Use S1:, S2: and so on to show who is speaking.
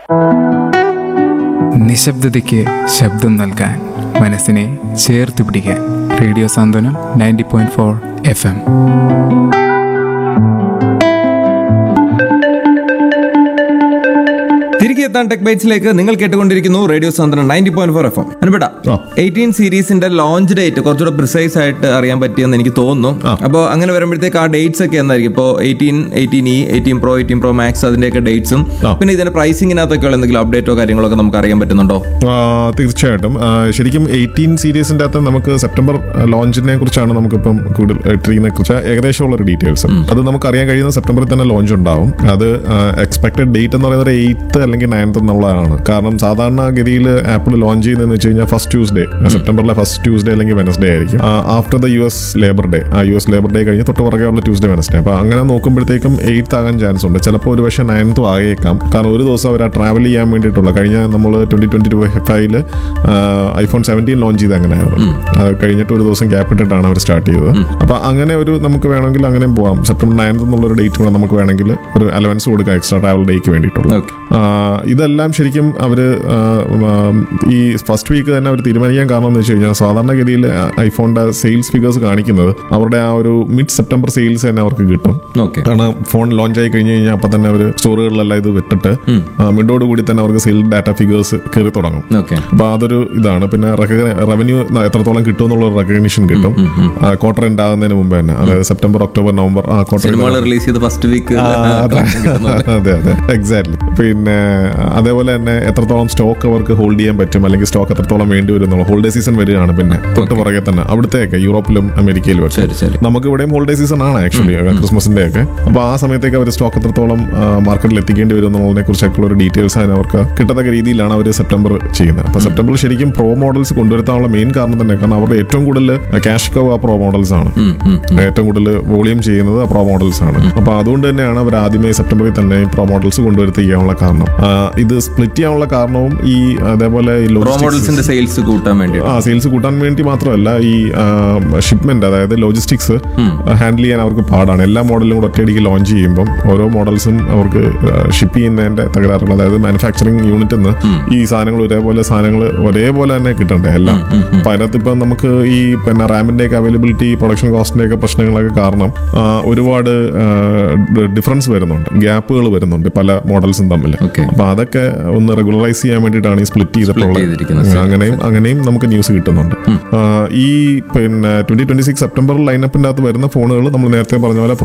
S1: നിശബ്ദതയ്ക്ക് ശബ്ദം നൽകാൻ മനസ്സിനെ ചേർത്ത് പിടിക്കാൻ radio Santhwanam ninety point four F M
S2: തിരികെ എത്താൻ ടെക് ബൈറ്റ്സിലേക്ക് നിങ്ങൾ കേട്ടുകൊണ്ടിരിക്കുന്നു radio Santhwanam ninety point four F M അനുപെട്ട
S3: ആ.
S2: എയ്റ്റീൻ സീരീസിന്റെ ലോഞ്ച് ഡേറ്റ് കുറച്ചുകൂടെ പ്രിസൈസ് ആയിട്ട് അറിയാൻ പറ്റിയെന്ന് എനിക്ക് തോന്നുന്നു അപ്പോൾ അങ്ങനെ വരുമ്പോഴത്തേക്ക് ആ ഡേറ്റ്സ് ഒക്കെ എന്തായിരിക്കും ഇപ്പോൾ eighteen eighteen E eighteen pro eighteen pro max അതിന്റെയൊക്കെ ഡേറ്റ്സും
S3: ആ.
S2: പിന്നെ ഇതിന്റെ പ്രൈസിങ്ങിനകത്തൊക്കെയുള്ള എന്തെങ്കിലും അപ്ഡേറ്റോ കാര്യങ്ങളൊക്കെ നമുക്ക് അറിയാൻ പറ്റുന്നുണ്ടോ
S3: ആ, തീർച്ചയായിട്ടും ആ, ശരിക്കും എയ്റ്റീൻ സീരീസിന്റെ അകത്ത് നമുക്ക് സെപ്റ്റംബർ ലോഞ്ചിനെ കുറിച്ചാണ് നമുക്കിപ്പം കൂടുതൽ ഇട്ടിരിക്കുന്ന കുറിച്ച് ഏകദേശമുള്ള ഒരു ഡീറ്റെയിൽസ് അത് നമുക്ക് അറിയാൻ കഴിയുന്ന സെപ്റ്റംബറിൽ തന്നെ ലോഞ്ച് ഉണ്ടാവും അത് എക്സ്പെക്ടഡ് ഡേറ്റ് എന്ന് പറയുന്നത് എയ്ത്ത് അല്ലെങ്കിൽ നയൻത്ത് എന്നുള്ളതാണ് കാരണം സാധാരണഗതിയിൽ ആപ്പിൾ ലോഞ്ച് ചെയ്യുന്നതെന്ന് വെച്ച് കഴിഞ്ഞാൽ ഫസ്റ്റ് ട്യൂസ്ഡേ സെപ്റ്റംബറിലെ ഫസ്റ്റ് ട്യൂസ്ഡേ അല്ലെങ്കിൽ വെനസ്ഡേ ആയിരിക്കും after the U S Labor Day ആ യു എസ് ലേബർ ഡേ കഴിഞ്ഞ് തൊട്ട് പുറകെയുള്ള ട്യൂസ്ഡേ വെനസ്ഡേ അപ്പൊ അങ്ങനെ നോക്കുമ്പോഴത്തേക്കും എയ്ത്ത് ആകാൻ ചാൻസ് ഉണ്ട് ചിലപ്പോൾ ഒരു പക്ഷേ നയൻത്തും ആയേക്കാം കാരണം ഒരു ദിവസം അവർ ട്രാവൽ ചെയ്യാൻ വേണ്ടിയിട്ടുള്ള കഴിഞ്ഞ നമ്മൾ ട്വന്റി ട്വന്റി ടു ഫൈവില് ഐഫോൺ സെവൻറ്റീൻ ലോഞ്ച് ചെയ്ത് അങ്ങനെയായിരുന്നു അത് കഴിഞ്ഞിട്ട് ഒരു ദിവസം ഗ്യാപ്പ് ഇട്ടിട്ടാണ് അവർ സ്റ്റാർട്ട് ചെയ്തത് അപ്പൊ അങ്ങനെ ഒരു നമുക്ക് വേണമെങ്കിൽ അങ്ങനെ പോവാം സെപ്റ്റംബർ നയൻത്ത് എന്നുള്ള ഒരു ഡേറ്റ് കൂടെ നമുക്ക് വേണമെങ്കിൽ ഒരു അലവൻസ് കൊടുക്കാം എക്സ്ട്രാ ട്രാവൽ ഡേക്ക് വേണ്ടിയിട്ടുള്ള
S2: Okay.
S3: ആ, ഇതെല്ലാം ശരിക്കും അവര് ആ, ഉം, ഈ ഫസ്റ്റ് വീക്ക് തന്നെ അവർ തീരുമാനിക്കാൻ കാരണം എന്ന് വെച്ച് കഴിഞ്ഞാൽ സാധാരണഗതിയിൽ ഐഫോണിന്റെ സെയിൽസ് ഫിഗേഴ്സ് കാണിക്കുന്നത് അവരുടെ ആ ഒരു മിഡ് സെപ്റ്റംബർ സെയിൽസ് തന്നെ അവർക്ക് കിട്ടും
S2: ഓക്കെ
S3: കാരണം ഫോൺ ലോഞ്ച് ആയി കഴിഞ്ഞ് കഴിഞ്ഞാൽ അപ്പൊ തന്നെ അവർ സ്റ്റോറുകളിലെല്ലാം ഇത് വിട്ടിട്ട് മിഡോട് കൂടി തന്നെ അവർക്ക് സെയിൽ ഡാറ്റ ഫിഗേഴ്സ് കയറി തുടങ്ങും
S2: ഓക്കെ
S3: അപ്പൊ അതൊരു ഇതാണ് പിന്നെ റവന്യൂ എത്രത്തോളം കിട്ടും എന്നുള്ള റെക്കഗ്നിഷൻ കിട്ടും ക്വാർട്ടർ എൻഡ് ആകുന്നതിന് മുമ്പ് തന്നെ അതായത് സെപ്റ്റംബർ ഒക്ടോബർ നവംബർ ആ ക്വാർട്ടർ
S2: സിനിമകൾ റിലീസ് ചെയ്ത് ഫസ്റ്റ് വീക്ക്
S3: ആ, അതെ അതെ അതെ എക്സാക്ട്ലി പിന്നെ അതേപോലെ തന്നെ എത്രത്തോളം സ്റ്റോക്ക് അവർക്ക് ഹോൾഡ് ചെയ്യാൻ പറ്റും അല്ലെങ്കിൽ സ്റ്റോക്ക് എത്രത്തോളം വേണ്ടി വരും എന്നുള്ള ഹോളിഡേ സീസൺ വരികയാണ് പിന്നെ തൊട്ട് പുറകെ തന്നെ അവിടുത്തെയൊക്കെ യൂറോപ്പിലും അമേരിക്കയിലും ഒക്കെ
S2: ശരി ശരി
S3: നമുക്ക് ഇവിടെയും ഹോളിഡേ സീസൺ ആണ് ആക്ച്വലി ക്രിസ്മസിന്റെ ഒക്കെ അപ്പൊ ആ സമയത്തേക്ക് അവർ സ്റ്റോക്ക് എത്രത്തോളം മാർക്കറ്റിൽ എത്തിക്കേണ്ടി വരും എന്നുള്ളതിനെ കുറിച്ചൊക്കെയുള്ള ഒരു ഡീറ്റെയിൽസ് അതിന് അവർക്ക് കിട്ടത്തക്ക രീതിയിലാണ് അവർ സെപ്റ്റംബർ ചെയ്യുന്നത് അപ്പൊ സെപ്റ്റംബറിൽ ശരിക്കും പ്രോ മോഡൽസ് കൊണ്ടുവരുത്താനുള്ള മെയിൻ കാരണം തന്നെ കാരണം അവരുടെ ഏറ്റവും കൂടുതൽ ക്യാഷ് കവ് ആ പ്രോ മോഡൽസ് ആണ് ഏറ്റവും കൂടുതൽ വോളിയം ചെയ്യുന്നത് പ്രോ മോഡൽസ് ആണ് അപ്പൊ അതുകൊണ്ട് തന്നെയാണ് അവർ ആദ്യമേ സെപ്റ്റംബറിൽ തന്നെ പ്രോ മോഡൽസ് കൊണ്ടുവരുത്തിക്കാനുള്ള കാരണം ആ, ഇത് സ്പ്ലിറ്റ് ചെയ്യാനുള്ള കാരണവും ഈ അതേപോലെ ഈ
S2: പ്രോ
S3: logistics-
S2: മോഡൽസിന്റെ സെയിൽസ് കൂട്ടാൻ വേണ്ടി
S3: ആ സെയിൽസ് കൂട്ടാൻ വേണ്ടി മാത്രമല്ല ഈ ഷിപ്മെന്റ് അതായത് ലോജിസ്റ്റിക്സ് ഹാൻഡിൽ ചെയ്യാൻ അവർക്ക് പാടാണ് എല്ലാ മോഡലും കൂടെ ഒറ്റയടിക്ക് ലോഞ്ച് ചെയ്യുമ്പോൾ ഓരോ മോഡൽസും അവർക്ക് ഷിപ്പ് ചെയ്യുന്നതിന്റെ തകരാറുകൾ അതായത് മാനുഫാക്ചറിങ് യൂണിറ്റിൽ നിന്ന് ഈ സാധനങ്ങൾ ഒരേപോലെ സാധനങ്ങൾ ഒരേപോലെ തന്നെ കിട്ടണ്ടേ എല്ലാം അപ്പൊ അതിനകത്ത് ഇപ്പം നമുക്ക് ഈ പിന്നെ റാമിന്റെ ഒക്കെ അവൈലബിലിറ്റി പ്രൊഡക്ഷൻ കോസ്റ്റിന്റെ ഒക്കെ പ്രശ്നങ്ങളൊക്കെ കാരണം ആ, ഒരുപാട് ഡിഫറൻസ് വരുന്നുണ്ട് ഗ്യാപ്പുകൾ വരുന്നുണ്ട് പല മോഡൽസും തമ്മിൽ
S2: Okay.
S3: അപ്പൊ അതൊക്കെ ഒന്ന് റെഗുലറൈസ് ചെയ്യാൻ വേണ്ടിയിട്ടാണ് ഈ സ്പ്ലിറ്റ് ചെയ്തിട്ടുള്ളത്
S2: ചെയ്തിരിക്കുന്നത്.
S3: ഉം, അങ്ങനെയും അങ്ങനെയും നമുക്ക് ന്യൂസ് കിട്ടുന്നുണ്ട് ആ, ഈ പിന്നെ ട്വന്റി ട്വന്റി സിക്സ് സെപ്റ്റംബർ ലൈനപ്പിന്റെ അകത്ത് വരുന്ന ഫോണുകൾ നമ്മൾ നേരത്തെ പറഞ്ഞ പോലെ